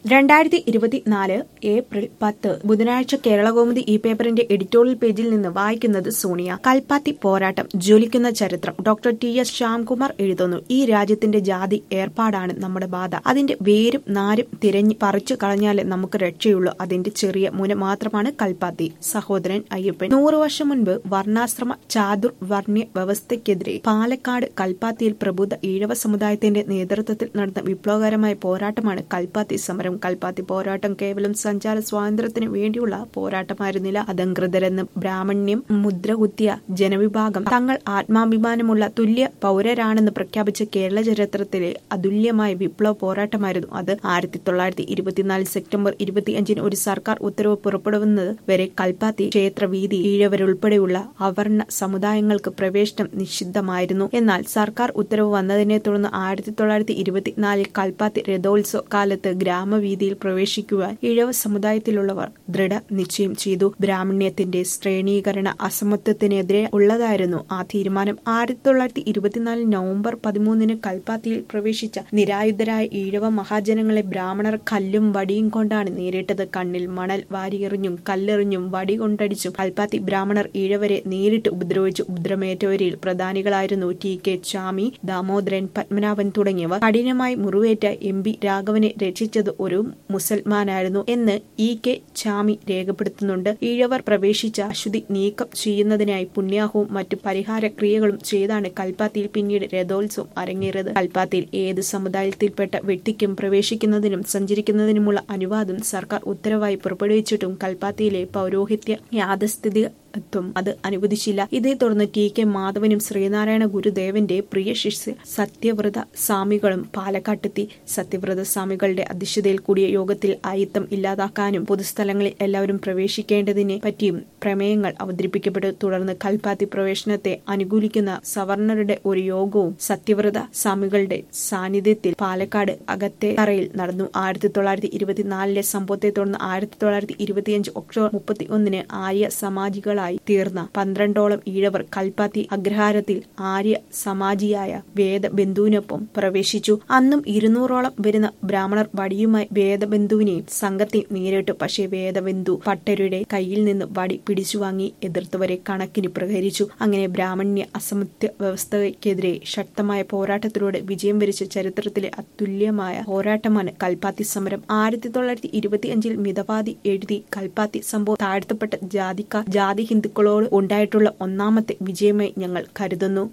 രണ്ടായിരത്തി ഇരുപത്തിനാല് ഏപ്രിൽ പത്ത് ബുധനാഴ്ച കേരളകൗമുദി ഈ പേപ്പറിന്റെ എഡിറ്റോറിയൽ പേജിൽ നിന്ന് വായിക്കുന്നത് സോണിയ കൽപ്പാത്തി പോരാട്ടം ജ്വലിക്കുന്ന ചരിത്രം ഡോക്ടർ ടി എസ് ശ്യാംകുമാർ എഴുതുന്നു ഈ രാജ്യത്തിന്റെ ജാതി ഏർപ്പാടാണ് നമ്മുടെ ബാധ അതിന്റെ വേരും നാരും തിരഞ്ഞ് പറിച്ചു കളഞ്ഞാലേ നമുക്ക് രക്ഷയുള്ളൂ അതിന്റെ ചെറിയ മുന മാത്രമാണ് കൽപ്പാത്തി സഹോദരൻ അയ്യപ്പൻ നൂറു വർഷം മുൻപ് വർണ്ണാശ്രമ ചാതുർ വർണ്ണ്യ വ്യവസ്ഥയ്ക്കെതിരെ പാലക്കാട് കൽപ്പാത്തിയിൽ പ്രബുദ്ധ ഈഴവ സമുദായത്തിന്റെ നേതൃത്വത്തിൽ നടന്ന വിപ്ലവകരമായ പോരാട്ടമാണ് കൽപ്പാത്തി സമരം കൽപ്പാത്തി പോരാട്ടം കേവലം സഞ്ചാര സ്വാതന്ത്ര്യത്തിന് വേണ്ടിയുള്ള പോരാട്ടമായിരുന്നില്ല അധംകൃതരെന്ന് ബ്രാഹ്മണ്യം മുദ്രകുത്തിയ ജനവിഭാഗം തങ്ങൾ ആത്മാഭിമാനമുള്ള തുല്യ പൗരരാണെന്ന് പ്രഖ്യാപിച്ച കേരള ചരിത്രത്തിലെ അതുല്യമായ വിപ്ലവ പോരാട്ടമായിരുന്നു അത് ആയിരത്തി തൊള്ളായിരത്തി ഇരുപത്തിനാല് സെപ്റ്റംബർ ഇരുപത്തിയഞ്ചിന് ഒരു സർക്കാർ ഉത്തരവ് പുറപ്പെടുവിക്കുന്നത് വരെ കൽപ്പാത്തി ക്ഷേത്ര വീതി ഈഴവരുൾപ്പെടെയുള്ള അവർണ സമുദായങ്ങൾക്ക് പ്രവേശനം നിഷിദ്ധമായിരുന്നു എന്നാൽ സർക്കാർ ഉത്തരവ് വന്നതിനെ തുടർന്ന് ആയിരത്തി തൊള്ളായിരത്തി ഇരുപത്തിനാലിൽ കൽപ്പാത്തി രഥോത്സവ കാലത്ത് ഗ്രാമവീതിയിൽ പ്രവേശിക്കുവാൻ ഇഴവ സമുദായത്തിലുള്ളവർ ദൃഢ നിശ്ചയം ചെയ്തു ബ്രാഹ്മണ്യത്തിന്റെ ശ്രേണീകരണ അസമത്വത്തിനെതിരെ ഉള്ളതായിരുന്നു ആ തീരുമാനം ആയിരത്തി തൊള്ളായിരത്തി ഇരുപത്തിനാല് നവംബർ പതിമൂന്നിന് കൽപ്പാത്തിയിൽ പ്രവേശിച്ച നിരായുധരായ ഈഴവ മഹാജനങ്ങളെ ബ്രാഹ്മണർ കല്ലും വടിയും കൊണ്ടാണ് നേരിട്ടത് കണ്ണിൽ മണൽ വാരിയെറിഞ്ഞും കല്ലെറിഞ്ഞും വടി കൊണ്ടടിച്ചും കൽപ്പാത്തി ബ്രാഹ്മണർ ഈഴവരെ നേരിട്ട് ഉപദ്രവിച്ചു ഉപദ്രവമേറ്റവരിൽ പ്രധാനികളായിരുന്നു ടി കെ ചാമി ദാമോദരൻ പത്മനാഭൻ തുടങ്ങിയവർ കഠിനമായി മുറിവേറ്റ എം ബി രാഘവനെ രക്ഷിച്ചത് ഒരു മുസൽമാനായിരുന്നു എന്ന് ഇ കെ ചാമി രേഖപ്പെടുത്തുന്നുണ്ട് ഈഴവർ പ്രവേശിച്ച അശുദ്ധി നീക്കം ചെയ്യുന്നതിനായി പുണ്യാഹവും മറ്റു പരിഹാര ക്രിയകളും ചെയ്താണ് കൽപ്പാത്തിയിൽ പിന്നീട് രഥോത്സവം അരങ്ങേറിയത് കൽപ്പാത്തിയിൽ ഏത് സമുദായത്തിൽപ്പെട്ട വ്യക്തിക്കും പ്രവേശിക്കുന്നതിനും സഞ്ചരിക്കുന്നതിനുമുള്ള അനുവാദം സർക്കാർ ഉത്തരവായി പുറപ്പെടുവിച്ചിട്ടും കൽപ്പാത്തിയിലെ പൗരോഹിത്യ യാഥസ്ഥിതി ത്വം അത് അനുവദിച്ചില്ല ഇതേ തുടർന്ന് ടി കെ മാധവനും ശ്രീനാരായണ ഗുരുദേവന്റെ പ്രിയ ശിഷ്യ സത്യവ്രത സ്വാമികളും പാലക്കാട്ടെത്തി സത്യവ്രത സ്വാമികളുടെ അധ്യക്ഷതയിൽ കൂടിയ യോഗത്തിൽ ആയിത്തം ഇല്ലാതാക്കാനും പൊതുസ്ഥലങ്ങളിൽ എല്ലാവരും പ്രവേശിക്കേണ്ടതിനെ പറ്റിയും പ്രമേയങ്ങൾ അവതരിപ്പിക്കപ്പെട്ടു തുടർന്ന് കൽപ്പാത്തി പ്രവേശനത്തെ അനുകൂലിക്കുന്ന സവർണരുടെ ഒരു യോഗവും സത്യവ്രത സ്വാമികളുടെ സാന്നിധ്യത്തിൽ പാലക്കാട് അകത്തെ തറയിൽ നടന്നു ആയിരത്തി തൊള്ളായിരത്തി ഇരുപത്തിനാലിലെ സംഭവത്തെ തുടർന്ന് ആയിരത്തി തൊള്ളായിരത്തി ഇരുപത്തിയഞ്ച് ഒക്ടോബർ മുപ്പത്തി ഒന്നിന് ആര്യ സമാജികൾ ായി തീർന്ന പന്ത്രണ്ടോളം ഈഴവർ കൽപ്പാത്തി അഗ്രഹാരത്തിൽ ആര്യ സമാജിയായ വേദബന്ധുവിനൊപ്പം പ്രവേശിച്ചു അന്നും ഇരുന്നൂറോളം വരുന്ന ബ്രാഹ്മണർ വടിയുമായി വേദബന്ധുവിനെയും സംഘത്തെ നേരിട്ടു പക്ഷേ വേദബന്ധു പട്ടരുടെ കയ്യിൽ നിന്ന് വടി പിടിച്ചു വാങ്ങി എതിർത്തവരെ കണക്കിന് പ്രഹരിച്ചു അങ്ങനെ ബ്രാഹ്മണ്യ അസമത്വ വ്യവസ്ഥയ്ക്കെതിരെ ശക്തമായ പോരാട്ടത്തിലൂടെ വിജയം വരിച്ച ചരിത്രത്തിലെ അതുല്യമായ പോരാട്ടമാണ് കൽപ്പാത്തി സമരം ആയിരത്തി തൊള്ളായിരത്തി ഇരുപത്തിയഞ്ചിൽ മിതവാദി എഴുതി കൽപ്പാത്തി സംഭവം താഴ്ത്തപ്പെട്ട ജാതിക്കാർ ജാതി ഹിന്ദുക്കളോട് ഉണ്ടായിട്ടുള്ള ഒന്നാമത്തെ വിജയമായി ഞങ്ങൾ കരുതുന്നു